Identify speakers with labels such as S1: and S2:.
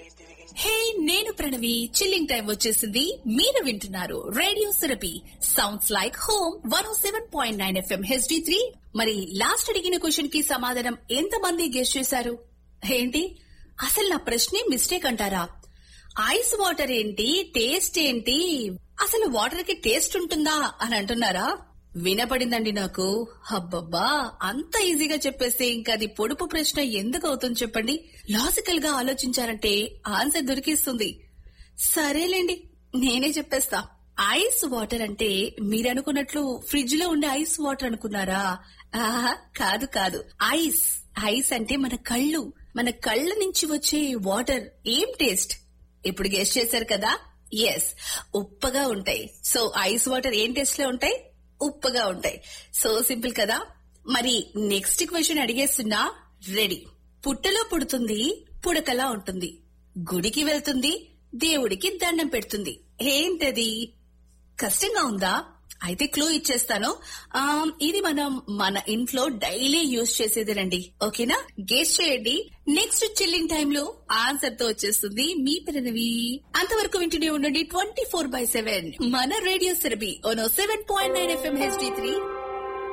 S1: హే నేను Pranavi chilling time వచ్చేసింది మీరు వింటున్నారు radio Surabhi sounds like home one seven point nine FM HD three మరి లాస్ట్ అడిగిన క్వశ్చన్ కి సమాధానం ఎంతమంది గెస్ట్ చేశారు ఏంటి అసలు నా ప్రశ్నే మిస్టేక్ అంటారా ఐస్ వాటర్ ఏంటి టేస్ట్ ఏంటి అసలు వాటర్ కి టేస్ట్ ఉంటుందా అని అంటున్నారా వినపడిందండి నాకు హబ్బబ్బా అంత ఈజీగా చెప్పేస్తే ఇంకా అది పొడుపు ప్రశ్న ఎందుకు అవుతుంది చెప్పండి లాజికల్ గా ఆలోచించారంటే ఆన్సర్ దొరికిస్తుంది సరేలేండి నేనే చెప్పేస్తా ఐస్ వాటర్ అంటే మీరు అనుకున్నట్లు ఫ్రిడ్జ్ లో ఉండే ఐస్ వాటర్ అనుకున్నారా ఆహా కాదు కాదు ఐస్ ఐస్ అంటే మన కళ్ళు మన కళ్ళ నుంచి వచ్చే వాటర్ ఏం టేస్ట్ ఇప్పుడు గెస్ట్ చేశారు కదా ఎస్ ఉప్పగా ఉంటాయి సో ఐస్ వాటర్ ఏం టేస్ట్ లో ఉంటాయి ఉప్పగా ఉంటాయి సో సింపుల్ కదా మరి నెక్స్ట్ క్వశ్చన్ అడిగేస్తున్నా రెడీ పుట్టలో పుడుతుంది పుడకలా ఉంటుంది గుడికి వెళ్తుంది దేవుడికి దండం పెడుతుంది ఏంటది కష్టంగా ఉందా అయితే క్లూ ఇచ్చేస్తాను ఆ, ఇది మనం మన ఇంట్లో డైలీ యూజ్ చేసేదేనండి ఓకేనా గెస్ట్ చేయండి నెక్స్ట్ చిల్లింగ్ టైమ్ లో ఆన్సర్ తో వచ్చేస్తుంది మీ పిల్లనవి అంతవరకు వింటూనే ఉండండి ట్వంటీ ఫోర్ బై సెవెన్ మన radio Surabhi one seven point nine FM HD three